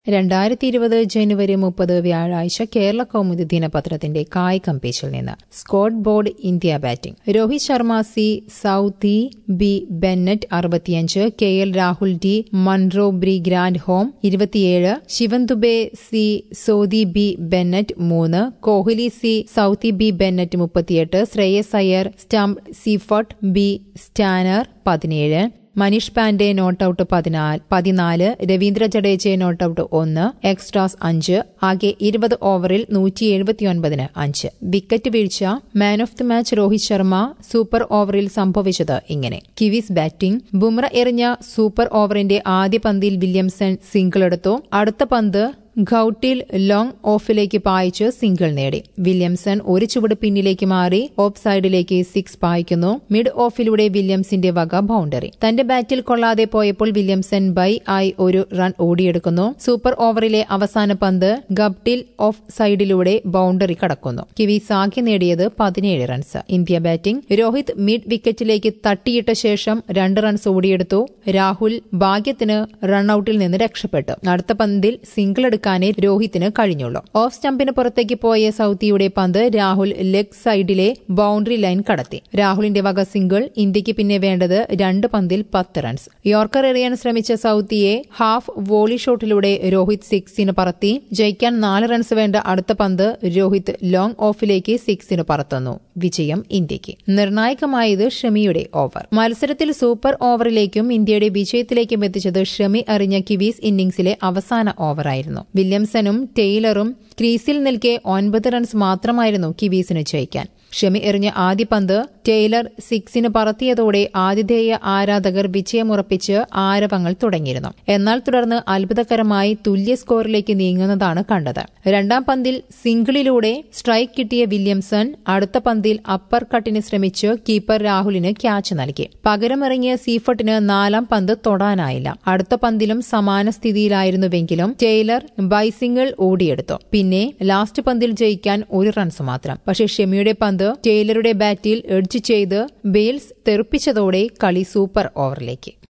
രണ്ടായിരത്തി ഇരുപത് ജനുവരി മുപ്പത് വ്യാഴാഴ്ച കേരള കൗമുദി ദിനപത്രത്തിന്റെ കായികം പേജിൽ നിന്ന് scoreboard India batting Rohit Sharma C Southee B Bennett അറുപത്തിയഞ്ച് K L Rahul D Munro B Grandhomme ഇരുപത്തിയേഴ് Shivam Dube C Sodhi B Bennett മൂന്ന് Kohli C Southee B Bennett മുപ്പത്തിയെട്ട് Shreyas Iyer stump Seifert B Santner പതിനേഴ് മനീഷ് പാണ്ഡെ നോട്ടൌട്ട് പതിനാല് പതിനാല് രവീന്ദ്ര ജഡേജയെ നോട്ടൌട്ട് ഒന്ന് എക്സ്ട്രാസ് അഞ്ച് ആകെ ഇരുപത് ഓവറിൽ നൂറ്റി എഴുപത്തിയൊൻപതിന് അഞ്ച് വിക്കറ്റ് വീഴ്ച man of the match Rohit Sharma super ഓവറിൽ സംഭവിച്ചത് ഇങ്ങനെ കിവീസ് ബാറ്റിംഗ് ബുംറ എറിഞ്ഞ സൂപ്പർ ഓവറിന്റെ ആദ്യ പന്തിൽ വില്യംസൺ സിംഗിൾ എടുത്തു അടുത്ത പന്ത് ഖൌട്ടിൽ ലോങ് ഓഫിലേക്ക് പായിച്ച് സിംഗിൾ നേടി വില്യംസൺ ഒരു ചുവട് പിന്നിലേക്ക് മാറി ഓഫ് സൈഡിലേക്ക് സിക്സ് പായിക്കുന്നു മിഡ് ഓഫിലൂടെ വില്യംസിന്റെ വക ബൌണ്ടറി തന്റെ ബാറ്റിൽ കൊള്ളാതെ പോയപ്പോൾ വില്യംസൺ ബൈ ആയി ഒരു റൺ ഓടിയെടുക്കുന്നു സൂപ്പർ ഓവറിലെ അവസാന പന്ത് ഗപ്റ്റിൽ ഓഫ് സൈഡിലൂടെ ബൌണ്ടറി കടക്കുന്നു കിവീസ് ആകെ നേടിയത് പതിനേഴ് runs India batting Rohit mid വിക്കറ്റിലേക്ക് തട്ടിയിട്ട ശേഷം രണ്ട് റൺസ് ഓടിയെടുത്തു രാഹുൽ ഭാഗ്യത്തിന് റൺഔട്ടിൽ നിന്ന് രക്ഷപ്പെട്ടു അടുത്ത പന്തിൽ സിംഗിൾ എടുക്കാനേ രോഹിത്തിന് കഴിഞ്ഞുള്ളൂ ഓഫ് സ്റ്റംപിന് പുറത്തേക്ക് പോയ സൌത്തിയുടെ പന്ത് രാഹുൽ ലെഗ് സൈഡിലെ ബൌണ്ടറി ലൈൻ കടത്തി രാഹുലിന്റെ വക സിംഗിൾ ഇന്ത്യക്ക് പിന്നെ വേണ്ടത് രണ്ട് പന്തിൽ പത്ത് റൺസ് യോർക്കർ എറിയാൻ ശ്രമിച്ച സൌത്തിയെ ഹാഫ് വോളി ഷോട്ടിലൂടെ രോഹിത് സിക്സിന് പറത്തി ജയിക്കാൻ നാല് റൺസ് വേണ്ട അടുത്ത പന്ത് രോഹിത് ലോങ് ഓഫിലേക്ക് സിക്സിന് പറത്തുന്നു വിജയം ഇന്ത്യക്ക് നിർണായകമായത് ഷമിയുടെ ഓവർ മത്സരത്തിൽ സൂപ്പർ ഓവറിലേക്കും ഇന്ത്യയുടെ വിജയത്തിലേക്കും എത്തിച്ചത് ഷമി എറിഞ്ഞ കിവീസ് ഇന്നിംഗ്സിലെ അവസാന ഓവറായിരുന്നു വില്യംസണും ടെയ്ലറും ക്രീസിൽ നിൽക്കെ ഒൻപത് റൺസ് മാത്രമായിരുന്നു കിവീസിന് ജയിക്കാൻ ഷമി എറിഞ്ഞ ആദ്യ പന്ത് ടെയ്ലർ സിക്സിന് പറത്തിയതോടെ ആതിഥേയ ആരാധകർ വിജയമുറപ്പിച്ച് ആരവങ്ങൾ തുടങ്ങിയിരുന്നു എന്നാൽ തുടർന്ന് അത്ഭുതകരമായി തുല്യ സ്കോറിലേക്ക് നീങ്ങുന്നതാണ് കണ്ടത് രണ്ടാം പന്തിൽ സിംഗിളിലൂടെ സ്ട്രൈക്ക് കിട്ടിയ വില്യംസൺ അടുത്ത പന്തിൽ അപ്പർ കട്ടിന് ശ്രമിച്ച് കീപ്പർ രാഹുലിന് ക്യാച്ച് നൽകി പകരമിറങ്ങിയ സീഫട്ടിന് നാലാം പന്ത് തൊടാനായില്ല അടുത്ത പന്തിലും സമാന സ്ഥിതിയിലായിരുന്നുവെങ്കിലും ടെയ്ലർ ബൈസിംഗിൾ ഓടിയെടുത്തു പിന്നെ ലാസ്റ്റ് പന്തിൽ ജയിക്കാൻ ഒരു റൺസ് മാത്രം പക്ഷേ ഷെമിയുടെ പന്ത് ടെയ്ലറുടെ ബാറ്റിൽ എഡ്ജ് ചെയ്ത് ബെയിൽസ് തെറിപ്പിച്ചതോടെ കളി സൂപ്പർ ഓവറിലേക്ക്